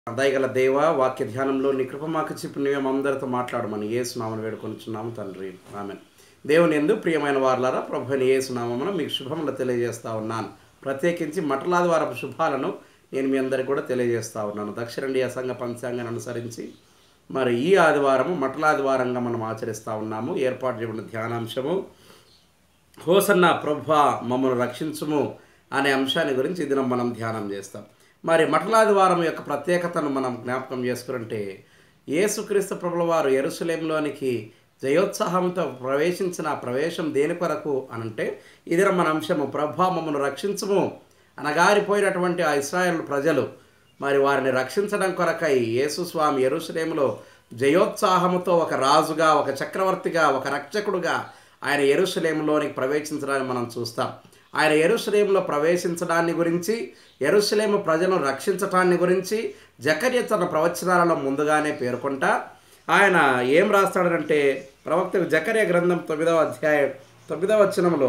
దయగల దేవ వాక్య ధ్యానంలో నీ కృప మాకు చెప్పి మేము అందరితో మాట్లాడమని ఏసునామని వేడుకొనిచున్నాము తండ్రి ఆమె దేవుని ఎందు ప్రియమైన వారులారా ప్రభుని ఏసునామమున మీకు శుభములు తెలియజేస్తా ఉన్నాను ప్రత్యేకించి మటలాదివారపు శుభాలను నేను మీ అందరికి కూడా తెలియజేస్తా ఉన్నాను దక్షిణ ఇండియా సంఘ పంచాంగాన్ని అనుసరించి మరి ఈ ఆదివారము మటలాదివారంగా మనం ఆచరిస్తూ ఉన్నాము ఏర్పాటు చేయబడిన ధ్యానాంశము హోసన్న ప్రభా మమ్మల్ని రక్షించుము అనే అంశాన్ని గురించి ఇది మనం ధ్యానం చేస్తాం మరి మఠలాదివారం యొక్క ప్రత్యేకతను మనం జ్ఞాపకం చేసుకుంటే యేసుక్రీస్తు ప్రభుల వారు ఎరుసలేంలోనికి జయోత్సాహంతో ప్రవేశించిన ఆ ప్రవేశం దేని కొరకు అనంటే ఇది మన అంశము ప్రభా మమ్మల్ని రక్షించుము అనగారిపోయినటువంటి ఆ ఇస్రాయేల్ ప్రజలు మరి వారిని రక్షించడం కొరకై యేసు స్వామి ఎరుసలేములో జయోత్సాహముతో ఒక రాజుగా ఒక చక్రవర్తిగా ఒక రక్షకుడుగా ఆయన ఎరుసలేములోనికి ప్రవేశించడాన్ని మనం చూస్తాం ఆయన ఎరుసలేములో ప్రవేశించడాన్ని గురించి ఎరుసలేము ప్రజలను రక్షించటాన్ని గురించి జకర్య తన ప్రవచనాలలో ముందుగానే పేర్కొంటా ఆయన ఏం రాస్తాడంటే ప్రవక్త జకర్య గ్రంథం తొమ్మిదవ అధ్యాయం తొమ్మిదవ వచనంలో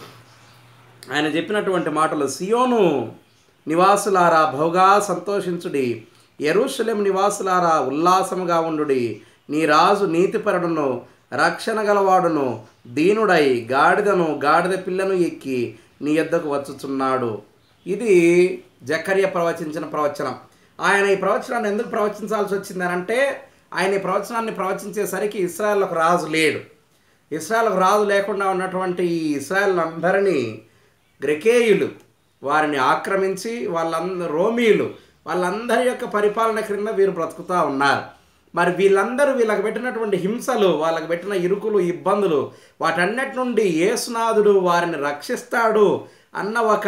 ఆయన చెప్పినటువంటి మాటలు సియోను నివాసులారా బహుగా సంతోషించుడి ఎరుషలేం నివాసులారా ఉల్లాసముగా ఉండుడి నీ రాజు నీతిపరుడును రక్షణ గలవాడును దీనుడై గాడిదను గాడిద పిల్లను ఎక్కి నీ యొద్దకు వచ్చుచున్నాడు ఇది జకర్య ప్రవచించిన ప్రవచనం ఆయన ఈ ప్రవచనాన్ని ఎందుకు ప్రవచించాల్సి వచ్చిందనంటే ఆయన ఈ ప్రవచనాన్ని ప్రవచించేసరికి ఇస్రాయల్లకు రాజు లేడు ఇస్రాయల్కు రాజు లేకుండా ఉన్నటువంటి ఈ ఇస్రాయల్ అందరినీ గ్రెకేయులు వారిని ఆక్రమించి వాళ్ళందరూ రోమీయులు వాళ్ళందరి యొక్క పరిపాలన క్రింద వీరు బ్రతుకుతూ ఉన్నారు మరి వీళ్ళందరూ వీళ్ళకి పెట్టినటువంటి హింసలు వాళ్ళకి పెట్టిన ఇరుకులు ఇబ్బందులు వాటన్నిటి నుండి యేసునాథుడు వారిని రక్షిస్తాడు అన్న ఒక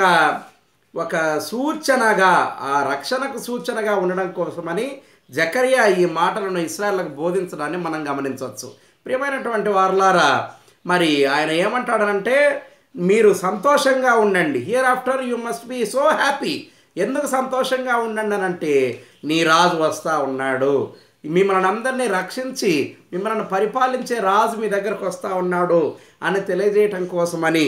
ఒక సూచనగా ఆ రక్షణకు సూచనగా ఉండడం కోసమని జకరియా ఈ మాటలను ఇస్రాయల్లకు బోధించడాన్ని మనం గమనించవచ్చు ప్రియమైనటువంటి వారులారా మరి ఆయన ఏమంటాడనంటే మీరు సంతోషంగా ఉండండి here after you must be so happy ఎందుకు సంతోషంగా ఉండండి అని అంటే నీ రాజు వస్తా ఉన్నాడు మిమ్మల్ని అందరినీ రక్షించి మిమ్మల్ని పరిపాలించే రాజు మీ దగ్గరకు వస్తూ ఉన్నాడు అని తెలియజేయటం కోసమని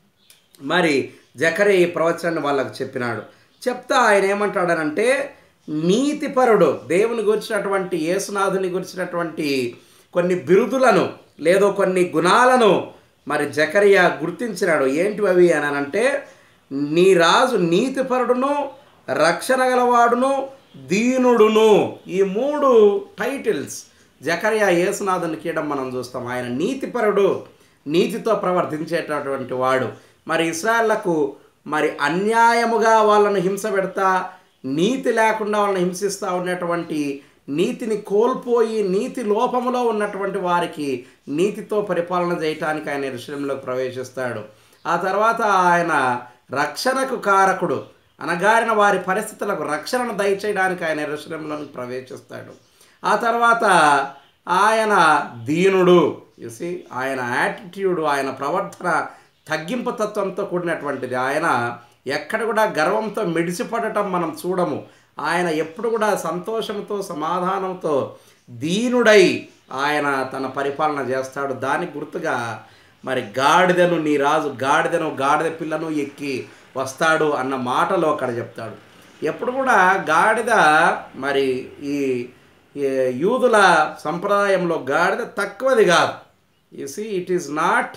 మరి జకరే ఈ ప్రవచనాన్ని వాళ్ళకు చెప్పినాడు చెప్తా ఆయన ఏమంటాడనంటే నీతిపరుడు దేవుని గురించినటువంటి యేసునాథుని గురించినటువంటి కొన్ని బిరుదులను లేదో కొన్ని గుణాలను మరి జకరియా గుర్తించినాడు ఏంటివి అవి అని అంటే నీ రాజు నీతిపరుడును రక్షణ గలవాడును దీనుడును ఈ మూడు టైటిల్స్ జకరియా యేసునాథుని కీయడం మనం చూస్తాం ఆయన నీతిపరుడు నీతితో ప్రవర్తించేటటువంటి వాడు మరి ఇస్రాయళ్లకు మరి అన్యాయముగా వాళ్ళను హింస పెడతా నీతి లేకుండా వాళ్ళని హింసిస్తూ ఉన్నటువంటి నీతిని కోల్పోయి నీతి లోపములో ఉన్నటువంటి వారికి నీతితో పరిపాలన చేయటానికి ఆయన విషయంలోకి ప్రవేశిస్తాడు ఆ తర్వాత ఆయన రక్షణకు కారకుడు అనగారిన వారి పరిస్థితులకు రక్షణను దయచేయడానికి ఆయన ఎరుశలంలోనికి ప్రవేశిస్తాడు ఆ తర్వాత ఆయన దీనుడు చూసి ఆయన యాటిట్యూడ్ ఆయన ప్రవర్తన తగ్గింపు తత్వంతో కూడినటువంటిది ఆయన ఎక్కడ కూడా గర్వంతో మిడిసిపడటం మనం చూడము ఆయన ఎప్పుడు కూడా సంతోషంతో సమాధానంతో దీనుడై ఆయన తన పరిపాలన చేస్తాడు దానికి గుర్తుగా మరి గాడిదను నీ రాజు గాడిదను గాడిద పిల్లను ఎక్కి వస్తాడు అన్న మాటలో అక్కడ చెప్తాడు ఎప్పుడు కూడా గాడిద మరి ఈ ఈ యూదుల సంప్రదాయంలో గాడిద తక్కువది కాదు you see it is not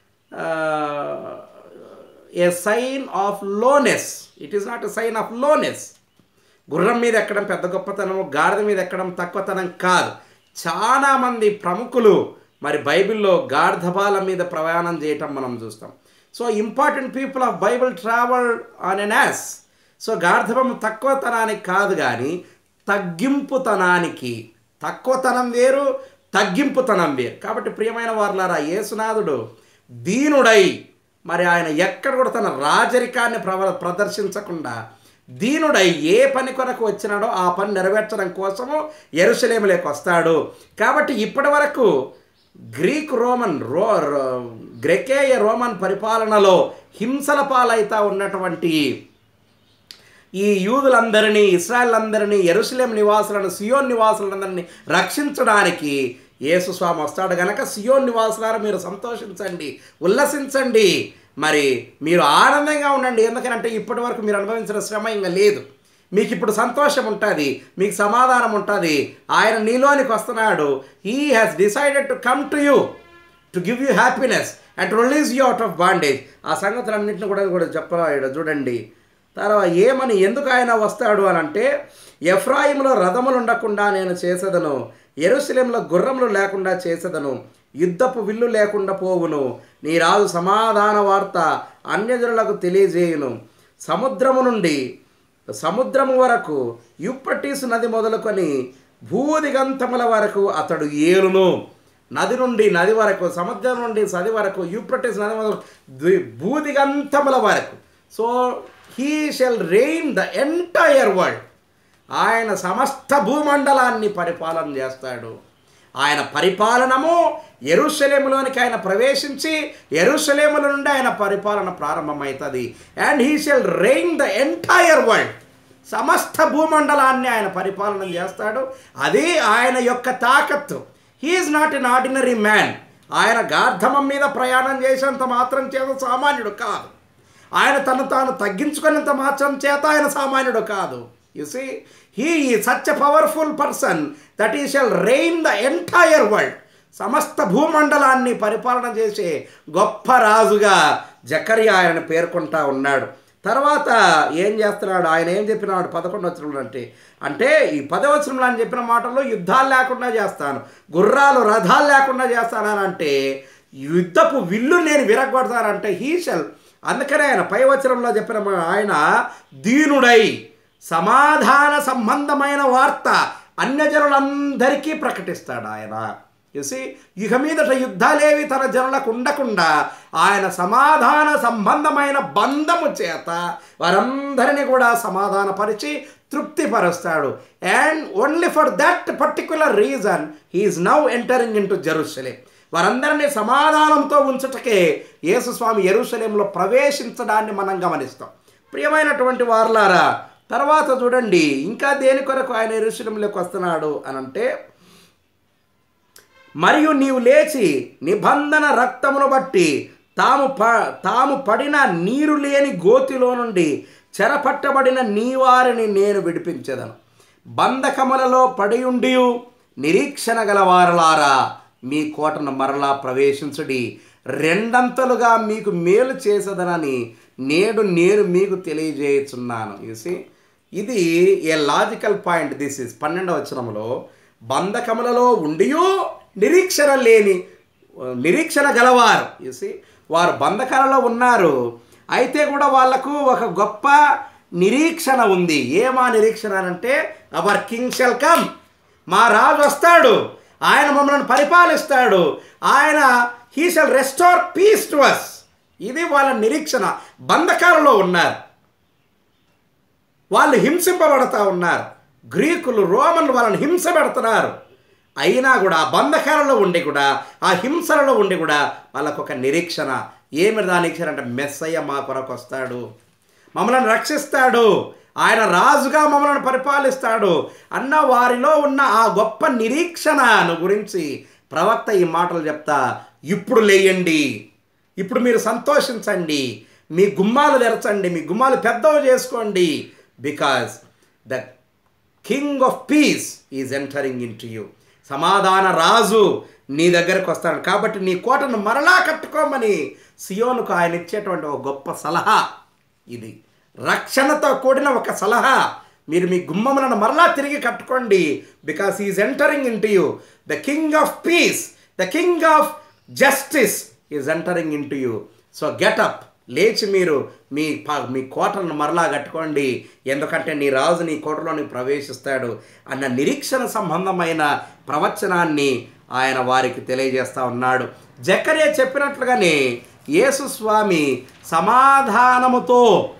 a sign of lowness it is not a sign of lowness గుర్రం మీద ఎక్కడం పెద్ద గొప్పతనం గాడిద మీద ఎక్కడం తక్కువతనం కాదు చాలామంది ప్రముఖులు మరి బైబిల్లో గార్ధబాల మీద ప్రయాణం చేయటం మనం చూస్తాం so important people of Bible travel on an ass so గార్ధబం తక్కువతనానికి కాదు కానీ తగ్గింపుతనానికి తక్కువతనం వేరు తగ్గింపుతనం వేరు కాబట్టి ప్రియమైన వారులారా యేసునాథుడు దీనుడై మరి ఆయన ఎక్కడ కూడా తన రాజరికాన్ని ప్రవ ప్రదర్శించకుండా దీనుడై ఏ పని కొరకు వచ్చినాడో ఆ పని నెరవేర్చడం కోసము ఎరుసలేములోకి వస్తాడు కాబట్టి ఇప్పటి వరకు గ్రీక్ రోమన్ రో గ్రెకేయ రోమన్ పరిపాలనలో హింసల పాలైతా ఉన్నటువంటి ఈ యూదులందరినీ ఇస్రాయల్ అందరినీ ఎరుసలేం నివాసులను సియోన్ నివాసులందరినీ రక్షించడానికి యేసు స్వామి వస్తాడు గనక సియోన్ నివాసులారా మీరు సంతోషించండి ఉల్లసించండి మరి మీరు ఆనందంగా ఉండండి ఎందుకంటే ఇప్పటి వరకు మీరు అనుభవించిన శ్రమ ఇంకా లేదు మీకు ఇప్పుడు సంతోషం ఉంటుంది మీకు సమాధానం ఉంటుంది ఆయన నీలోనికి వస్తున్నాడు he has decided to come to you to give you happiness and to release you out of bondage ఆ సంగతులన్నింటిని కూడా కూడా చెప్పరాడు చూడండి తర్వాత ఏమని ఎందుకు ఆయన వస్తాడు అని అంటే ఎఫ్రాయిములో రథములు ఉండకుండా నేను చేసేదను ఎరుసలేంలో గుర్రములు లేకుండా చేసేదను యుద్ధపు విల్లు లేకుండా పోవును నీ రాజు సమాధాన వార్త అన్యజనులకు తెలియజేయును సముద్రము నుండి సముద్రము వరకు యుప్రటీసు నది మొదలుకొని భూదిగంతముల వరకు అతడు ఏలును నది నుండి నది వరకు సముద్రం నుండి సది వరకు యూప్రటిస్ నది వరకు ద్వి- భూదిగంతముల వరకు so he shall reign the entire world ఆయన సమస్త భూమండలాన్ని పరిపాలన చేస్తాడు ఆయన పరిపాలనము ఎరుషలేములోనికి ఆయన ప్రవేశించి ఎరుషలేముల నుండి ఆయన పరిపాలన ప్రారంభమవుతుంది and he shall reign the entire world సమస్త భూమండలాన్ని ఆయన పరిపాలన చేస్తాడు అది ఆయన యొక్క తాకత్తు he is not an ordinary man ఆయన గార్ధమం మీద ప్రయాణం చేసేంత మాత్రం చేత సామాన్యుడు కాదు ఆయన తను తాను తగ్గించుకునేంత మాత్రం చేత ఆయన సామాన్యుడు కాదు you see he such a powerful person that he shall reign the entire world సమస్త భూమండలాన్ని పరిపాలన చేసే గొప్ప రాజుగా జకరియా ఆయన పేర్కొంటా ఉన్నాడు తర్వాత ఏం చేస్తున్నాడు ఆయన ఏం చెప్పినాడు పదకొండు వచనంలో అంటే అంటే ఈ పదవచనంలో అని చెప్పిన మాటల్లో యుద్ధాలు లేకుండా చేస్తాను గుర్రాలు రథాలు లేకుండా చేస్తానని అంటే యుద్ధపు విల్లు నేను విరగొడతానంటే హీషల్ అందుకనే ఆయన పై వచనంలో చెప్పిన మా- ఆయన దీనుడై సమాధాన సంబంధమైన వార్త అన్యజనులందరికీ ప్రకటిస్తాడు ఆయన చూసి ఇక మీదట యుద్ధాలేవి తన జనులకు ఉండకుండా ఆయన సమాధాన సంబంధమైన బంధము చేత వారందరినీ కూడా సమాధానపరిచి తృప్తిపరుస్తాడు and only for that particular reason he is now entering in to Jerusalem వారందరినీ సమాధానంతో ఉంచుటకే యేసుస్వామి ఎరుసలేంలో ప్రవేశించడాన్ని మనం గమనిస్తాం ప్రియమైనటువంటి వారలారా తర్వాత చూడండి ఇంకా దేని కొరకు ఆయన ఎరుసలేంలోకి వస్తున్నాడు అని అంటే మరియు నీవు లేచి నిబంధన రక్తమును బట్టి తాము ప తాము పడిన నీరు లేని గోతిలో నుండి చెరపట్టబడిన నీ వారిని నేను విడిపించదను బంధకములలో పడియుండి నిరీక్షణ గలవారలారా మీ కోటను మరలా ప్రవేశించుడి రెండంతలుగా మీకు మేలు చేసదనని నేడు నేను మీకు తెలియజేయుచున్నాను చూసి ఇది a logical point this is పన్నెండవ వచనంలో బంధకములలో ఉండియో నిరీక్షణ లేని నిరీక్షణ గలవారు చూసి వారు బంధకాలలో ఉన్నారు అయితే కూడా వాళ్లకు ఒక గొప్ప నిరీక్షణ ఉంది ఏమా నిరీక్షణ అంటే అవర్ కింగ్ షెల్ కమ్ మా రాజు వస్తాడు ఆయన మమ్మల్ని పరిపాలిస్తాడు ఆయన he shall restore peace to us ఇది వాళ్ళ నిరీక్షణ బంధకాలలో ఉన్నారు వాళ్ళు హింసింపబడతా ఉన్నారు గ్రీకులు రోమన్లు వాళ్ళని హింస పెడుతున్నారు అయినా కూడా ఆ బంధకాలలో ఉండి కూడా ఆ హింసలలో ఉండి కూడా వాళ్ళకు ఒక నిరీక్షణ ఏమి దా నిరీక్షణ అంటే మెస్సయ్య మా కొరకు వస్తాడు మమ్మల్ని రక్షిస్తాడు ఆయన రాజుగా మమ్మల్ని పరిపాలిస్తాడు అన్న వారిలో ఉన్న ఆ గొప్ప నిరీక్షణను గురించి ప్రవక్త ఈ మాటలు చెప్తా ఇప్పుడు లేయండి ఇప్పుడు మీరు సంతోషించండి మీ గుమ్మాలు తెరచండి మీ గుమ్మాలు పెద్దవి చేసుకోండి because the king of peace is entering in to you సమాధాన రాజు నీ దగ్గరకు వస్తాడు కాబట్టి నీ కోటను మరలా కట్టుకోమని సియోనుకు ఆయన ఇచ్చేటువంటి ఒక గొప్ప సలహా ఇది రక్షణతో కూడిన ఒక సలహా మీరు మీ గుమ్మములను మరలా తిరిగి కట్టుకోండి because is entering in to you the king of peace the king of justice is entering in to you so get up లేచి మీరు మీ ప- మీ కోటలను మరలా కట్టుకోండి ఎందుకంటే నీ రాజు నీ కోటలోనికి ప్రవేశిస్తాడు అన్న నిరీక్షణ సంబంధమైన ప్రవచనాన్ని ఆయన వారికి తెలియజేస్తా ఉన్నాడు జకరే చెప్పినట్లుగానే యేసు స్వామి సమాధానముతో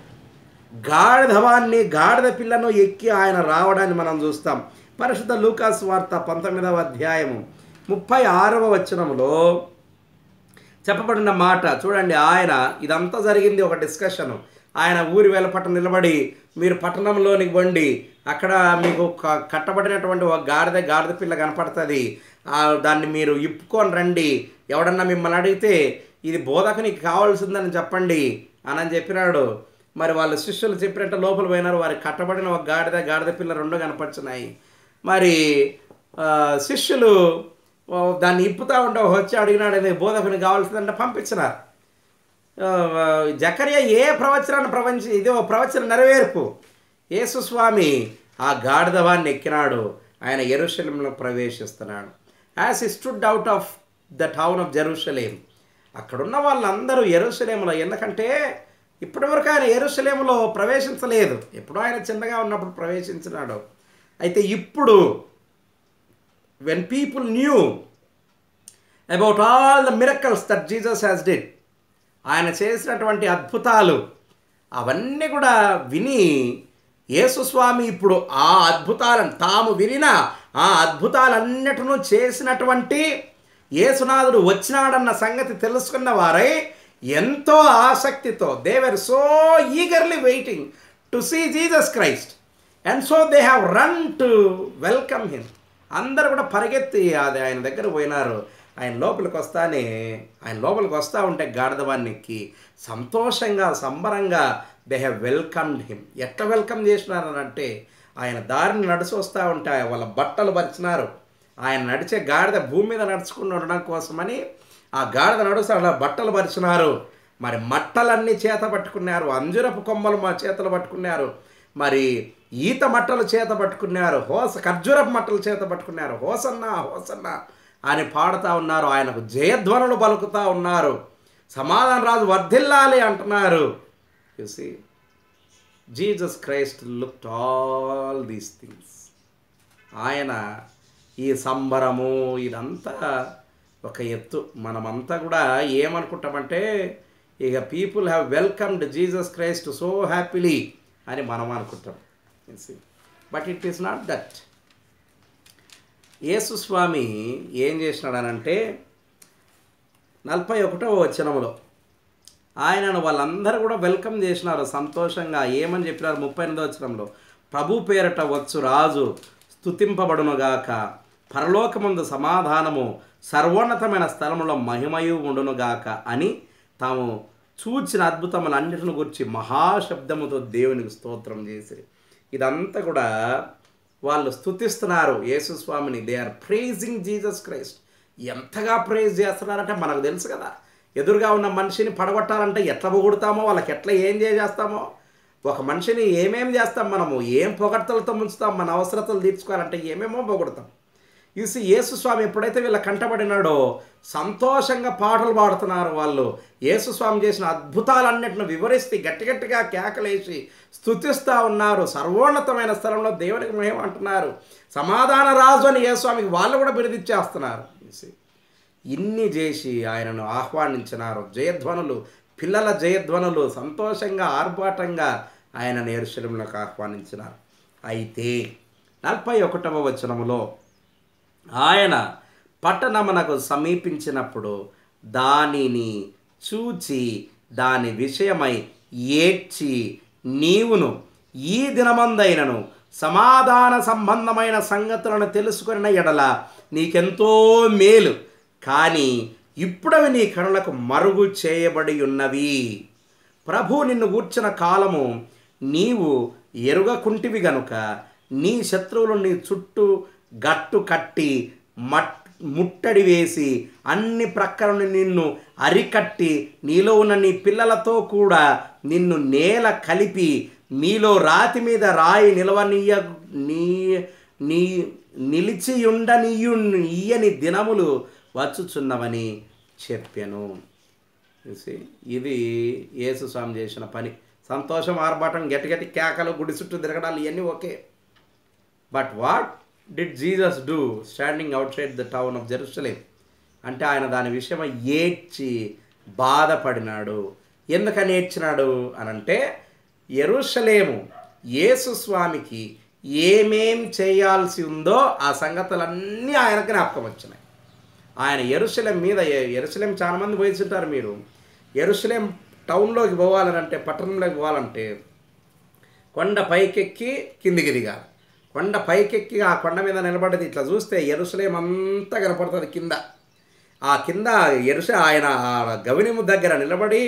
గాడిదవాన్ని గాడిద పిల్లను ఎక్కి ఆయన రావడాన్ని మనం చూస్తాం పరిశుద్ధ లూకాస్ వార్త పంతొమ్మిదవ అధ్యాయము ముప్పై ఆరవ వచనంలో చెప్పబడిన మాట చూడండి ఆయన ఇదంతా జరిగింది ఒక డిస్కషన్ ఆయన ఊరి వేల పట్టణ నిలబడి మీరు పట్టణంలోనికి వండి అక్కడ మీకు క- కట్టబడినటువంటి ఒక గాడిద గాడిద పిల్ల కనపడుతుంది ఆ, దాన్ని మీరు ఇప్పుకొని రండి ఎవడన్నా మిమ్మల్ని అడిగితే ఇది బోధకు నీకు కావాల్సిందని చెప్పండి అని అని చెప్పినాడు మరి వాళ్ళ శిష్యులు చెప్పినట్టు లోపల పోయినారు వారికి కట్టబడిన ఒక గాడిద గాడిద పిల్ల రెండు కనపడుచున్నాయి మరి ఆ, శిష్యులు ఓ, దాన్ని ఇప్పుతా ఉంటే వచ్చి అడిగినాడు "ఇది బోధకుని కావాల్సిందంటే పంపించినారు ఆ, జకర్య ఏ ప్రవచనాన్ని ప్రవచ ఇదో ప్రవచన నెరవేర్పు యేసుస్వామి ఆ గాడిదవాన్ని ఎక్కినాడు ఆయన ఎరుషలేంలో ప్రవేశిస్తున్నాడు as he stood out of the town of Jerusalem అక్కడున్న వాళ్ళందరూ ఎరుషలేములో ఎందుకంటే ఇప్పటివరకు ఆయన ఎరుషలేములో ప్రవేశించలేదు ఎప్పుడో ఆయన చిన్నగా ఉన్నప్పుడు ప్రవేశించినాడు అయితే ఇప్పుడు when people knew about all the miracles that Jesus has did ఆయన చేసినటువంటి అద్భుతాలు అవన్నీ కూడా విని యేసుస్వామి ఇప్పుడు ఆ అద్భుతాలను తాము వినిన ఆ అద్భుతాలన్నిటినూ చేసినటువంటి యేసునాథుడు వచ్చినాడన్న సంగతి తెలుసుకున్న వారై ఎంతో ఆసక్తితో they were so eagerly waiting to see Jesus Christ and so they have run to welcome him అందరూ కూడా పరిగెత్తి అది ఆయన దగ్గర పోయినారు ఆయన లోపలికి వస్తానే ఆయన లోపలికి వస్తూ ఉంటే గాడిదవాన్ని ఎక్కి సంతోషంగా సంబరంగా దే హ్యావ్ వెల్కమ్డ్ హిమ్ ఎట్లా వెల్కమ్ చేసినారనంటే ఆయన దారిని నడిచి వస్తూ ఉంటే వాళ్ళ బట్టలు పరిచినారు ఆయన నడిచే గాడిద భూమి మీద నడుచుకుని ఉండడం కోసమని ఆ గాడిద నడుస్తూ అలా బట్టలు పరిచినారు మరి మట్టలన్నీ చేత పట్టుకున్నారు అంజురపు కొమ్మలు మా చేతలు పట్టుకున్నారు మరి ఈత మట్టలు చేత పట్టుకున్నారు హోస ఖర్జూరపు మట్టలు చేత పట్టుకున్నారు హోసన్న హోసన్న అని పాడుతూ ఉన్నారు ఆయనకు జయధ్వనులు పలుకుతూ ఉన్నారు సమాధాన రాజు వర్ధిల్లాలి అంటున్నారు చూసి Jesus Christ look all these things ఆయన ఈ సంబరము ఇదంతా ఒక ఎత్తు మనమంతా కూడా ఏమనుకుంటామంటే ఇక people have welcomed Jesus Christ so happily అని మనం అనుకుంటాం but it is not that యేసు స్వామి ఏం చేసినాడనంటే నలభై ఒకటో వచనములో ఆయనను వాళ్ళందరూ కూడా వెల్కమ్ చేసినారు సంతోషంగా ఏమని చెప్పినారు ముప్పై ఎనిమిదో వచనంలో ప్రభు పేరట వచ్చు రాజు స్తుతింపబడునుగాక పరలోకముందు సమాధానము సర్వోన్నతమైన స్థలములో మహిమయు ఉండునుగాక అని తాము చూచిన అద్భుతములన్నిటిని గురించి మహాశబ్దముతో దేవునికి స్తోత్రం చేసి ఇదంతా కూడా వాళ్ళు స్తుతిస్తున్నారు యేసుస్వామిని they are praising Jesus Christ ఎంతగా ప్రేజ్ చేస్తున్నారంటే మనకు తెలుసు కదా ఎదురుగా ఉన్న మనిషిని పడగొట్టాలంటే ఎట్లా పొగుడుతామో వాళ్ళకి ఎట్లా ఏం చేస్తామో ఒక మనిషిని ఏమేం చేస్తాం మనము ఏం పొగడ్తలతో ముంచుతాం మన అవసరతలు తీర్చుకోవాలంటే ఏమేమో పొగుడుతాం చూసి యేసుస్వామి ఎప్పుడైతే వీళ్ళ కంటపడినాడో సంతోషంగా పాటలు పాడుతున్నారు వాళ్ళు యేసుస్వామి చేసిన అద్భుతాలన్నిటిని వివరిస్తే గట్టి గట్టిగా కేకలేసి స్తుతిస్తూ ఉన్నారు సర్వోన్నతమైన స్థలంలో దేవునికి మహిమ అంటున్నారు సమాధాన రాజు అని యేసుస్వామికి వాళ్ళు కూడా బిరుదిచ్చేస్తున్నారు చూసి ఇన్ని చేసి ఆయనను ఆహ్వానించినారు జయధ్వనులు పిల్లల జయధ్వనులు సంతోషంగా ఆర్భాటంగా ఆయన నేరుశలంలోకి ఆహ్వానించినారు అయితే నలభై ఒకటవ వచనములో ఆయన పట్టణమునకు సమీపించినప్పుడు దానిని చూచి దాని విషయమై ఏడ్చి నీవును ఈ దినమందైనను సమాధాన సంబంధమైన సంగతులను తెలుసుకున్న ఎడల నీకెంతో మేలు కానీ ఇప్పుడవి నీ కనులకు మరుగు చేయబడి ఉన్నవి ప్రభు నిన్ను గూర్చిన కాలము నీవు ఎరుగకుంటివి గనుక నీ శత్రువులు నీ చుట్టూ గట్టు కట్టి మట్ ముట్టడి వేసి అన్ని ప్రక్కలను నిన్ను అరికట్టి నీలో ఉన్న నీ పిల్లలతో కూడా నిన్ను నేల కలిపి మీలో రాతి మీద రాయి నిలవనీయ నీ నీ నిలిచియుండనీయు ఇయ్యని దినములు వచ్చుచున్నవని చెప్పాను చూసి ఇది యేసు స్వామి చేసిన పని సంతోషం ఆర్భాటం గట్టి గట్టి కేకలు గుడి చుట్టూ తిరగడాలు ఇవన్నీ okay but what did Jesus do standing outside the town of Jerusalem అంటే ఆయన దాని విషయమై ఏడ్చి బాధపడినాడు ఎందుకని ఏడ్చినాడు అని అంటే ఎరుషలేము యేసు స్వామికి ఏమేం చేయాల్సి ఉందో ఆ సంగతులన్నీ ఆయనకు జ్ఞాపకం వచ్చినాయి ఆయన ఎరుసలేం మీద ఎరుసలేం చాలా మంది పోయిచుంటారు మీరు ఎరుసలేం టౌన్లోకి పోవాలనంటే పట్టణంలోకి పోవాలంటే కొండ పైకెక్కి కిందికి దిగాలి కొండ పైకెక్కి ఆ కొండ మీద నిలబడ్డది ఇట్లా చూస్తే ఎరుసలేం అంతా కనపడుతుంది కింద ఆ కింద ఎరుస ఆయన ఆ గవినిము దగ్గర నిలబడి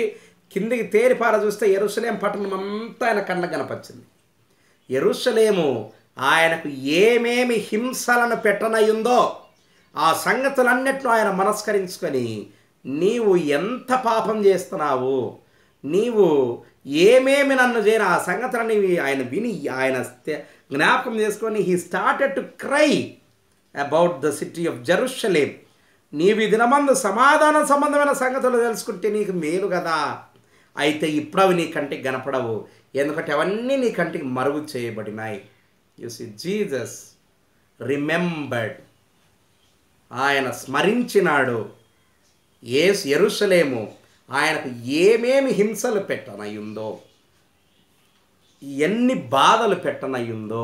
కిందికి తేరిపార చూస్తే ఎరుసలేం పట్టణం అంతా ఆయన కళ్ళకు కనపచ్చింది ఎరుసలేము ఆయనకు ఏమేమి హింసలను పెట్టనయ్యుందో ఆ సంగతులన్నిట్లో ఆయన మనస్కరించుకొని నీవు ఎంత పాపం చేస్తున్నావు నీవు ఏమేమి నన్ను చేయను ఆ సంగతులని ఆయన విని ఆయన స్థ- జ్ఞాపకం చేసుకొని he started to cry about the city of Jerusalem నీవు ఈ దినమందు సమాధాన సంబంధమైన సంగతులు తెలుసుకుంటే నీకు మేలు కదా అయితే ఇప్పుడు అవి నీ కంటికి కనపడవు ఎందుకంటే అవన్నీ నీ కంటికి మరుగు చేయబడినాయి యు సి జీసస్ రిమెంబర్డ్ ఆయన స్మరించినాడు ఏస్ ఎరుసలేము ఆయనకు ఏమేమి హింసలు పెట్టనయ్యుందో ఎన్ని బాధలు పెట్టనయ్యుందో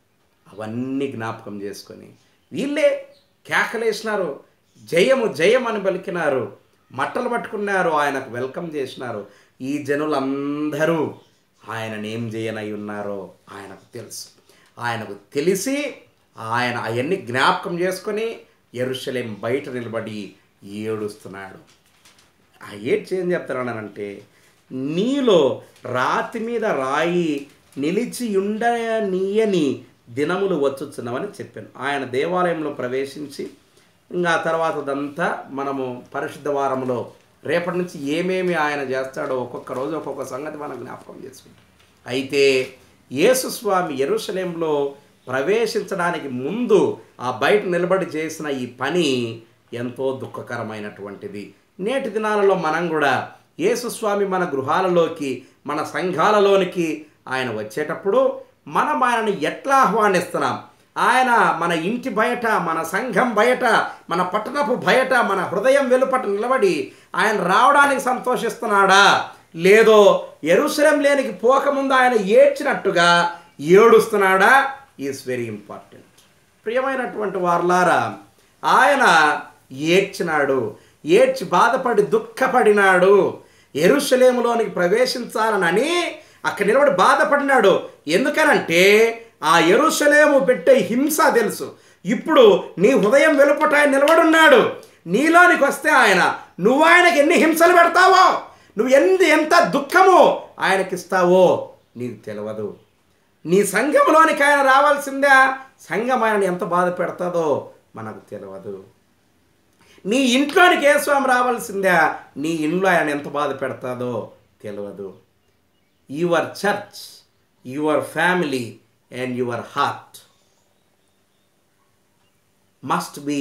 అవన్నీ జ్ఞాపకం చేసుకొని వీళ్ళే కేకలేసినారు జయము జయం అని పలికినారు మట్టలు పట్టుకున్నారు ఆయనకు వెల్కమ్ చేసినారు ఈ జనులందరూ ఆయనను ఏం చేయనై ఉన్నారో ఆయనకు తెలుసు ఆయనకు తెలిసి ఆయన అవన్నీ జ్ఞాపకం చేసుకొని ఎరుషలేం బయట నిలబడి ఏడుస్తున్నాడు ఆ ఏడ్చి ఏం చెప్తారనంటే నీలో రాతి మీద రాయి నిలిచి ఉండనీయని దినములు వచ్చుచున్నామని చెప్పాను ఆయన దేవాలయంలో ప్రవేశించి ఇంకా ఆ తర్వాత అదంతా మనము పరిశుద్ధ వారంలో రేపటి నుంచి ఏమేమి ఆయన చేస్తాడో ఒక్కొక్క రోజు ఒక్కొక్క సంగతి మనం జ్ఞాపకం చేసుకుంటాం అయితే యేసుస్వామి ఎరుసలేంలో ప్రవేశించడానికి ముందు ఆ బయట నిలబడి చేసిన ఈ పని ఎంతో దుఃఖకరమైనటువంటిది నేటి దినాలలో మనం కూడా యేసుస్వామి మన గృహాలలోకి మన సంఘాలలోనికి ఆయన వచ్చేటప్పుడు మనం ఆయనని ఎట్లా ఆహ్వానిస్తున్నాం ఆయన మన ఇంటి బయట మన సంఘం బయట మన పట్టణపు బయట మన హృదయం వెలుపట నిలబడి ఆయన రావడానికి సంతోషిస్తున్నాడా లేదో ఎరుసరం లేనికి పోకముందు ఆయన ఏడ్చినట్టుగా ఏడుస్తున్నాడా ఈజ్ వెరీ ఇంపార్టెంట్ ప్రియమైనటువంటి వార్లారా ఆయన ఏడ్చినాడు ఏడ్చి బాధపడి దుఃఖపడినాడు ఎరుషలేములోనికి ప్రవేశించాలనని అక్కడ నిలబడి బాధపడినాడు ఎందుకనంటే ఆ ఎరుషలేము పెట్టే హింస తెలుసు ఇప్పుడు నీ హృదయం వెలుపట ఆయన నిలబడున్నాడు నీలోనికి వస్తే ఆయన నువ్వు ఆయనకి ఎన్ని హింసలు పెడతావో నువ్వు ఎంత ఎంత దుఃఖము ఆయనకిస్తావో నీకు తెలియదు నీ సంఘంలోనికి ఆయన రావాల్సిందా సంఘం ఆయనని ఎంత బాధ పెడతాదో మనకు తెలియదు నీ ఇంట్లోనికి ఏ స్వామి రావాల్సిందా నీ ఇంట్లో ఆయన ఎంత బాధ పెడతాదో తెలియదు your church your family and your heart must be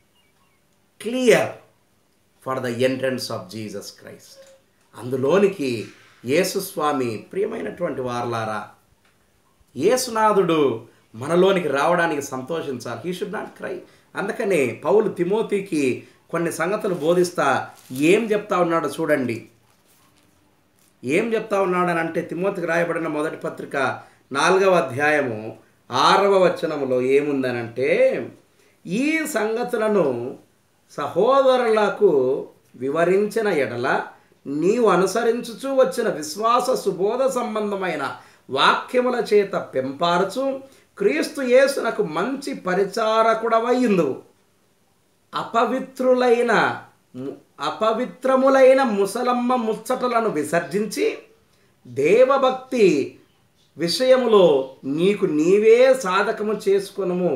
clear for the entrance of Jesus Christ అందులోనికి యేసుస్వామి ప్రియమైనటువంటి వారలారా యేసునాథుడు మనలోనికి రావడానికి సంతోషించాలి హీ షుడ్ నాట్ క్రై అందుకనే పౌలు తిమోతికి కొన్ని సంగతులు బోధిస్తా ఏం చెప్తా ఉన్నాడో చూడండి ఏం చెప్తా ఉన్నాడని అంటే తిమోతికి రాయబడిన మొదటి పత్రిక నాలుగవ అధ్యాయము ఆరవ వచనములో ఏముందనంటే ఈ సంగతులను సహోదరులకు వివరించిన ఎడల నీవు అనుసరించుచూ వచ్చిన విశ్వాస సుబోధ సంబంధమైన వాక్యముల చేత పెంపారచు క్రీస్తు యేసునకు మంచి పరిచారకుడవయ్యిందువు అపవిత్రులైన ము- అపవిత్రములైన ముసలమ్మ ముచ్చటలను విసర్జించి దేవభక్తి విషయములో నీకు నీవే సాధకము చేసుకొనుము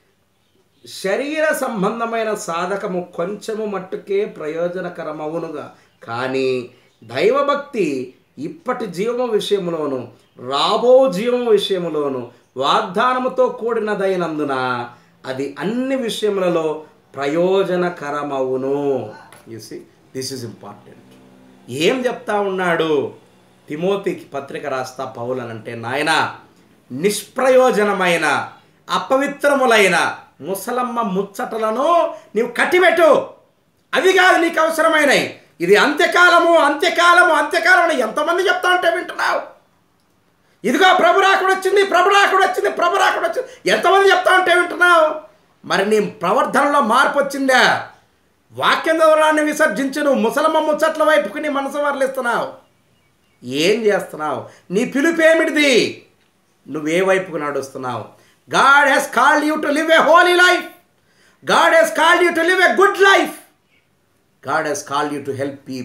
శరీర సంబంధమైన సాధకము కొంచెము మట్టుకే ప్రయోజనకరమవునుగా కానీ దైవభక్తి ఇప్పటి జీవము విషయములోను రాబో జీవము విషయములోను వాగ్దానముతో కూడినదైనందున అది అన్ని విషయములలో ప్రయోజనకరమవును సి దిస్ ఇస్ ఇంపార్టెంట్ ఏం చెప్తా ఉన్నాడు తిమోతికి పత్రిక రాస్తా పౌలనంటే నాయన నిష్ప్రయోజనమైన అపవిత్రములైన ముసలమ్మ ముచ్చటలను నీవు కట్టిపెట్టు అవి కాదు నీకు అవసరమైనవి ఇది అంత్యకాలము అంత్యకాలము అంత్యకాలం అని ఎంతమంది చెప్తా ఉంటే వింటున్నావు ఇదిగో ప్రభు రాకుడు వచ్చింది ప్రభు రాకుడు వచ్చింది ప్రభు రాకుడు వచ్చింది ఎంతమంది చెప్తా ఉంటే వింటున్నావు మరి నీ ప్రవర్తనలో మార్పు వచ్చిందా వాక్యం దూరాన్ని విసర్జించి నువ్వు ముసలమ్మ ముచ్చట్ల వైపుకి నీ మనసు వర్లిస్తున్నావు ఏం చేస్తున్నావు నీ పిలుపు ఏమిటిది నువ్వే వైపుకు నడుస్తున్నావు God has called you to live a holy life God has called you to live a good life God has called you to help people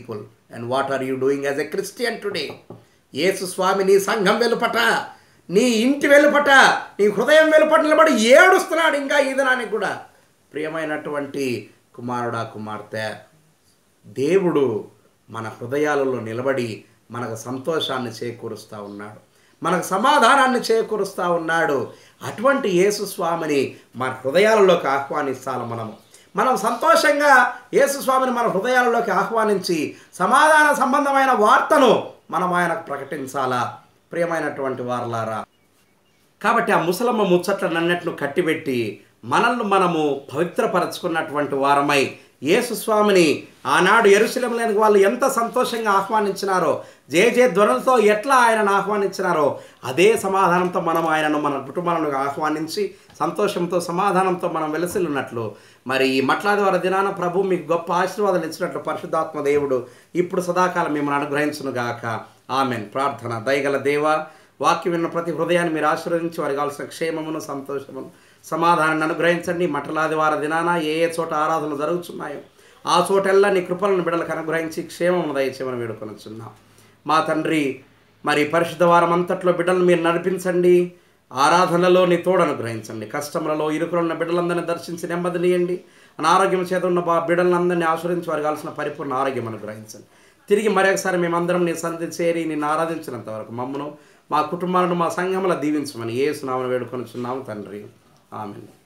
and what are you doing as a Christian today యేసు స్వామి నీ సంఘం వెలుపట నీ ఇంటి వెలుపట నీ హృదయం వెలుపట నిలబడి ఏడుస్తున్నాడు ఇంకా ఈ దినానికి కూడా ప్రియమైనటువంటి కుమారుడా కుమార్తె దేవుడు మన హృదయాలలో నిలబడి మనకు సంతోషాన్ని చేకూరుస్తూ ఉన్నాడు మనకు సమాధానాన్ని చేకూరుస్తూ ఉన్నాడు అటువంటి యేసు స్వామిని మన హృదయాలలోకి ఆహ్వానిస్తాను మనము మనం సంతోషంగా యేసు స్వామిని మన హృదయాలలోకి ఆహ్వానించి సమాధాన సంబంధమైన వార్తను మనం ఆయనకు ప్రకటించాలా ప్రియమైనటువంటి వారలారా కాబట్టి ఆ ముసలమ్మ ముచ్చట్లనన్నిటిని కట్టిబెట్టి మనల్ని మనము పవిత్రపరచుకున్నటువంటి వారమై యేసు స్వామిని ఆనాడు ఎరుశలంలోనికి వాళ్ళు ఎంత సంతోషంగా ఆహ్వానించినారో జే జే ధ్వనులతో ఎట్లా ఆయనను ఆహ్వానించినారో అదే సమాధానంతో మనం ఆయనను మన కుటుంబాలను ఆహ్వానించి సంతోషంతో సమాధానంతో మనం వెలసిల్లున్నట్లు మరి ఈ మట్లాది వారి దినాన ప్రభు మీకు గొప్ప ఆశీర్వాదాలు ఇచ్చినట్లు పరిశుద్ధాత్మ దేవుడు ఇప్పుడు సదాకాలం మిమ్మల్ని అనుగ్రహించును గాక ఆమెన్ ప్రార్థన దయగల దేవ వాక్యం విన్న ప్రతి హృదయాన్ని మీరు ఆశీర్వదించి వారికి కావాల్సిన క్షేమమును సంతోషమును సమాధానాన్ని అనుగ్రహించండి మఠలాది వారి దినాన ఏ ఏ చోట ఆరాధనలు జరుగుతున్నాయో ఆ చోటెల్లా నీ కృపలను బిడలకు అనుగ్రహించి క్షేమమును దయచేయమని వేడుకొనుచున్నాం మా తండ్రి మరి పరిశుద్ధ వారం అంతట్లో బిడ్డలను మీరు నడిపించండి ఆరాధనలలో నీ తోడు అనుగ్రహించండి కష్టములలో ఇరుకులున్న బిడ్డలందరినీ దర్శించి నెమ్మదినియండి అనారోగ్యం చేత ఉన్న బా బిడ్డలందరినీ ఆశ్రయించి వారికి కావాల్సిన పరిపూర్ణ ఆరోగ్యం అనుగ్రహించండి తిరిగి మరొకసారి మేమందరం నీ సన్నిధి చేరి నిన్ను ఆరాధించినంత వరకు మమ్మను మా కుటుంబాలను మా సంఘముల దీవించమని ఏ సునామను వేడుకొనుచున్నాము తండ్రి ఆమెను